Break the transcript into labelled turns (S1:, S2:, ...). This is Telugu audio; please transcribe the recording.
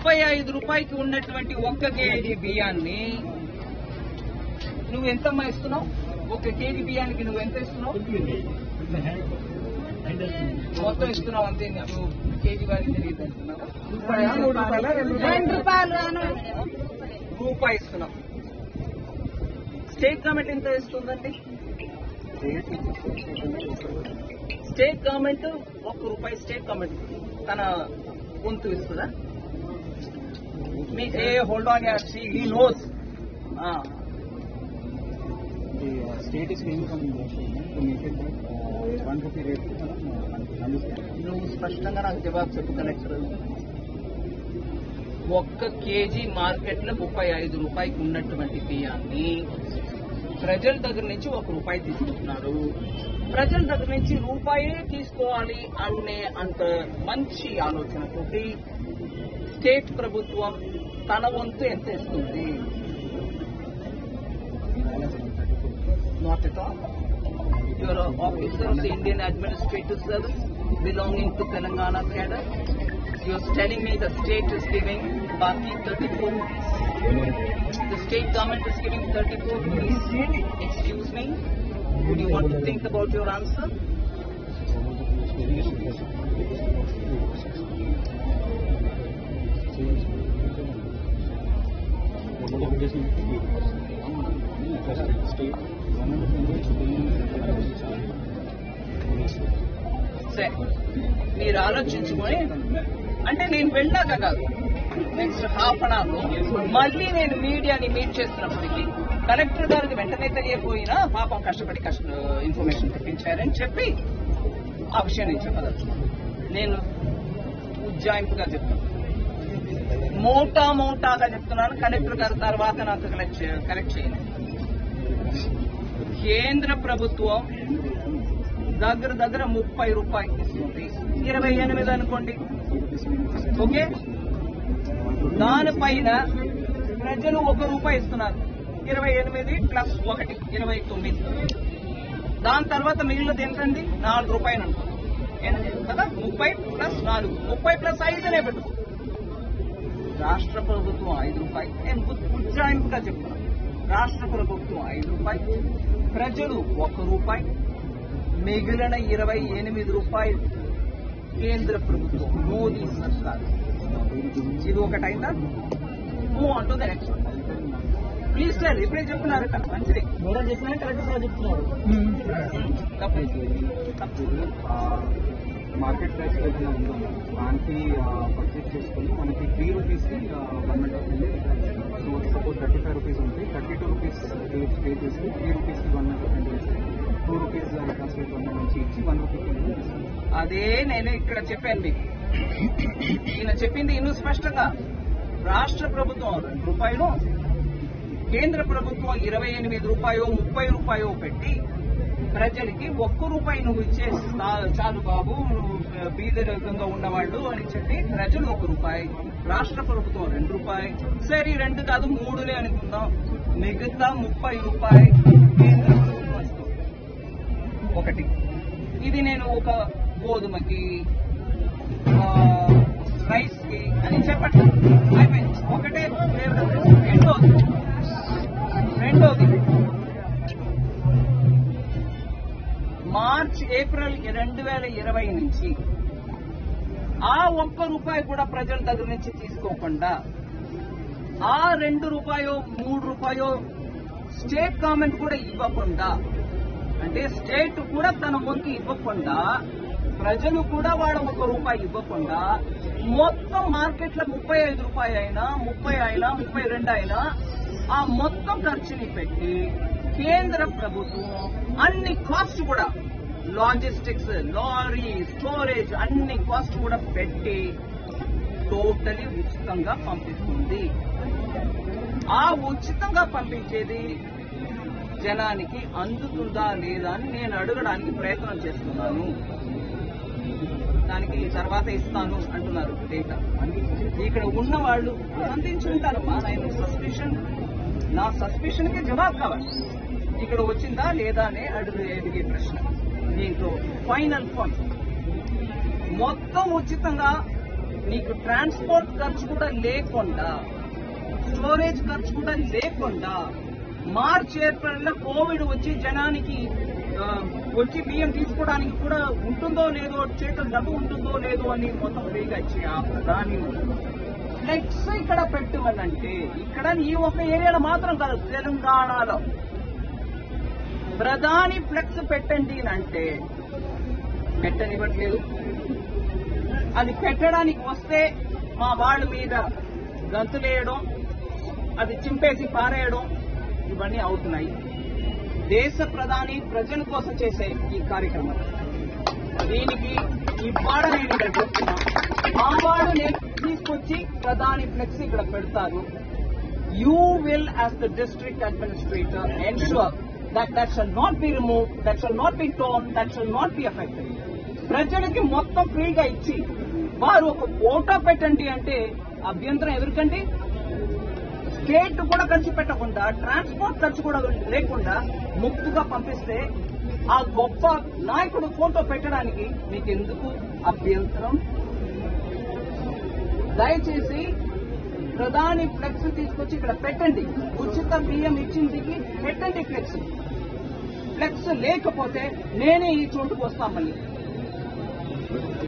S1: ముప్పై ఐదు రూపాయికి ఉన్నటువంటి ఒక్క కేజీ బియ్యాన్ని నువ్వు ఎంతమ్మా ఇస్తున్నావు ఒక కేజీ బియ్యానికి నువ్వు ఎంత ఇస్తున్నావు మొత్తం ఇస్తున్నావు అంతే నువ్వు కేజీ వారికి తెలియదు అంటున్నావా? రూపాయా, మూడు రూపాయలా, రెండు
S2: రెండు
S1: రూపాయలా?
S2: రూపాయలు
S1: రూపాయి ఇస్తున్నాం స్టేట్ గవర్నమెంట్ ఎంత ఇస్తుందండి స్టేట్ గవర్నమెంట్ ఒక్క రూపాయి స్టేట్ గవర్నమెంట్ తన వంతు ఇస్తుందా మీకు ఏ హోల్డ్ ఆన్ యార్ see he knows
S3: The uh, state is paying some to make it that uh, one rupee rate మనం అందిస్తాం
S1: నువ్వు స్పష్టంగా నాకు జవాబు చెప్పు కలెక్టర్ ఒక్క కేజీ మార్కెట్ లో ముప్పై ఐదు రూపాయికి ఉన్నటువంటి బియ్యాన్ని ప్రజల దగ్గర నుంచి ఒక రూపాయి తీసుకుంటున్నారు ప్రజల దగ్గర నుంచి రూపాయే తీసుకోవాలి అనే అంత మంచి ఆలోచనతోటి స్టేట్ ప్రభుత్వం తన వంతు ఎంత ఇస్తుంది not at all You're an officer of the Indian Administrative Service belonging to Telangana cadre. You're telling me the state is giving Baki 34 rupees. The state government is giving 34 rupees. Excuse me. Would you want to think about your answer? సరే మీరు ఆలోచించుకొని అంటే నేను వెళ్ళాక కాదు నెక్స్ట్ హాఫ్ అన్ అవర్ లో మళ్ళీ నేను మీడియాని మీట్ చేస్తున్నప్పటికీ కలెక్టర్ గారికి వెంటనే తెలియకపోయినా పాపం కష్టపడి కష్ట ఇన్ఫర్మేషన్ తెప్పించారని చెప్పి ఆ విషయం నేను చెప్పదలుచుకున్నాను నేను ఉజ్జాయింపుగా చెప్తాను మోటా మోటాగా చెప్తున్నాను కలెక్టర్ గారి తర్వాత నాకు కలెక్ట్ కరెక్ట్ చేయండి కేంద్ర ప్రభుత్వం దగ్గర దగ్గర ముప్పై రూపాయలు ఇస్తుంది ఇరవై ఎనిమిది అనుకోండి ఓకే దానిపైన ప్రజలు ఒక రూపాయి ఇస్తున్నారు ఇరవై ఎనిమిది ప్లస్ ఒకటి ఇరవై తొమ్మిది దాని తర్వాత మిగిలినది ఏంటండి నాలుగు రూపాయలు అనుకో ఏంటి కదా ముప్పై ప్లస్ నాలుగు ముప్పై ప్లస్ ఐదునే పెట్టుకో రాష్ట్ర ప్రభుత్వం ఐదు రూపాయలు నేను ఉ- ఉజ్జాయింపుగా చెప్తున్నాను రాష్ట్ర ప్రభుత్వం ఐదు రూపాయలు ప్రజలు ఒక రూపాయి మిగిలిన ఇరవై ఎనిమిది రూపాయలు కేంద్ర ప్రభుత్వం మోదీ సర్కార్ ఇది ఒకటైందా move on to the next please sir ఇప్పుడే చెప్తున్నారు కదా మంచిది
S3: మేడం చెప్పినా కరెక్ట్ గా చెప్తున్నారు
S1: తప్పు తప్పు
S3: మార్కెట్ ప్రైస్ ఏదైనా ఉందో దానికి పర్చేస్ చేసుకుని మనకి త్రీ రూపీస్కి గవర్నమెంట్ వస్తుంది so suppose thirty five rupees ఉంది థర్టీ టూ రూపీస్ పే చేసి త్రీ రూపీస్కి గవర్నమెంట్ వస్తుంది చేస్తే టూ రూపీస్ ట్రాన్స్లేట్ గవర్నమెంట్ నుంచి ఇచ్చి వన్ రూపీకి
S1: అదే నేను ఇక్కడ చెప్పాను మీకు ఈయన చెప్పింది ఇನ್ನು స్పష్టంగా రాష్ట్ర ప్రభుత్వం రెండు రూపాయలు కేంద్ర ప్రభుత్వం ఇరవై ఎనిమిది రూపాయో ముప్పై రూపాయో పెట్టి ప్రజలకి ఒక్క రూపాయి నువ్వు ఇచ్చే చా- చాలు బాబు నువ్వు బీదరికంగా ఉన్నవాళ్ళు అని చెప్పి ప్రజలు ఒక రూపాయి రాష్ట్ర ప్రభుత్వం రెండు రూపాయి సరే ఈ రెండు కాదు మూడులే అనుకుందాం మిగతా ముప్పై రూపాయి కేంద్ర ప్రభుత్వం ఇస్తుంది. ఒకటి ఇది నేను ఒక గోధుమకి రైస్ కి అని చెప్పట్లేదు అయిపోయింది ఒకటే flavor. రెండోది రెండోది మార్చ్ ఏప్రిల్ రెండు వేల ఇరవై నుంచి ఆ ఒక్క రూపాయి కూడా ప్రజల దగ్గర నుంచి తీసుకోకుండా ఆ రెండు రూపాయో మూడు రూపాయో స్టేట్ గవర్నమెంట్ కూడా ఇవ్వకుండా అంటే స్టేట్ కూడా తన వంతు ఇవ్వకుండా ప్రజలు కూడా వాళ్ళ ఒక రూపాయి ఇవ్వకుండా మొత్తం మార్కెట్లో ముప్పై ఐదు రూపాయలు అయినా ముప్పై అయినా ముప్పై రెండు అయినా ఆ మొత్తం ఖర్చుని పెట్టి కేంద్ర ప్రభుత్వం అన్ని కాస్ట్ కూడా లాజిస్టిక్స్ లారీ స్టోరేజ్ అన్ని కాస్ట్ కూడా పెట్టి టోటలీ ఉచితంగా పంపిస్తుంది ఆ ఉచితంగా పంపించేది జనానికి అందుతుందా లేదా అని నేను అడగడానికి ప్రయత్నం చేస్తున్నాను దానికి తర్వాత ఇస్తాను అంటున్నారు డేటా ఇక్కడ ఉన్న వాళ్ళు అందించుంటారు మా నేను సస్పెషన్ నా సస్పెషన్ కి జవాబు కావాలి ఇక్కడ వచ్చిందా లేదా అనే అడుగు ఎదిగే ప్రశ్న దీంట్లో ఫైనల్ పాయింట్ మొత్తం ఉచితంగా నీకు ట్రాన్స్పోర్ట్ ఖర్చు కూడా లేకుండా స్టోరేజ్ ఖర్చు కూడా లేకుండా మార్చ్ ఏప్రిల్ లో కోవిడ్ వచ్చి జనానికి ఆ, వచ్చి బియ్యం తీసుకోవడానికి కూడా ఉంటుందో లేదో చేతులు డబ్బు ఉంటుందో లేదో అని మొత్తం ఫ్రీగా ఇచ్చి ఆ ప్రధాని ఫ్లెక్స్ ఇక్కడ పెట్టమనంటే ఇక్కడ ఈ ఒక ఏరియాలో మాత్రం కాదు తెలంగాణలో ప్రధాని ఫ్లెక్స్ పెట్టండి అంటే పెట్టనివ్వట్లేదు అది పెట్టడానికి వస్తే మా వాళ్ళ మీద గంతులేయడం అది చింపేసి పారేయడం ఇవన్నీ అవుతున్నాయి దేశ ప్రధాని ప్రజల కోసం చేసే ఈ కార్యక్రమం దీనికి ఈ పాడ నేను ఇక్కడ చెప్తున్నా మా వాడు నేను తీసుకొచ్చి ప్రధాని ఫ్లెక్స్ ఇక్కడ పెడతారు you will as the district administrator ensure that that shall not be remove that shall not be torn that shall not be affected ప్రజలకి మొత్తం ఫ్రీగా ఇచ్చి వారు ఒక ఫోటో పెట్టండి అంటే అభ్యంతరం ఎదురుకండి స్టేట్ కూడా ఖర్చు పెట్టకుండా ట్రాన్స్పోర్ట్ ఖర్చు కూడా లేకుండా ముక్తుగా పంపిస్తే ఆ గొప్ప నాయకుడు ఫోటో పెట్టడానికి మీకు ఎందుకు అభ్యంతరం దయచేసి ప్రధాని ఫ్లెక్స్ తీసుకొచ్చి ఇక్కడ పెట్టండి ఉచిత బియ్యం ఇచ్చిందికి పెట్టండి ఫ్లెక్స్ ఫ్లెక్స్ లేకపోతే నేనే ఈ చోటుకు వస్తాం మళ్ళీ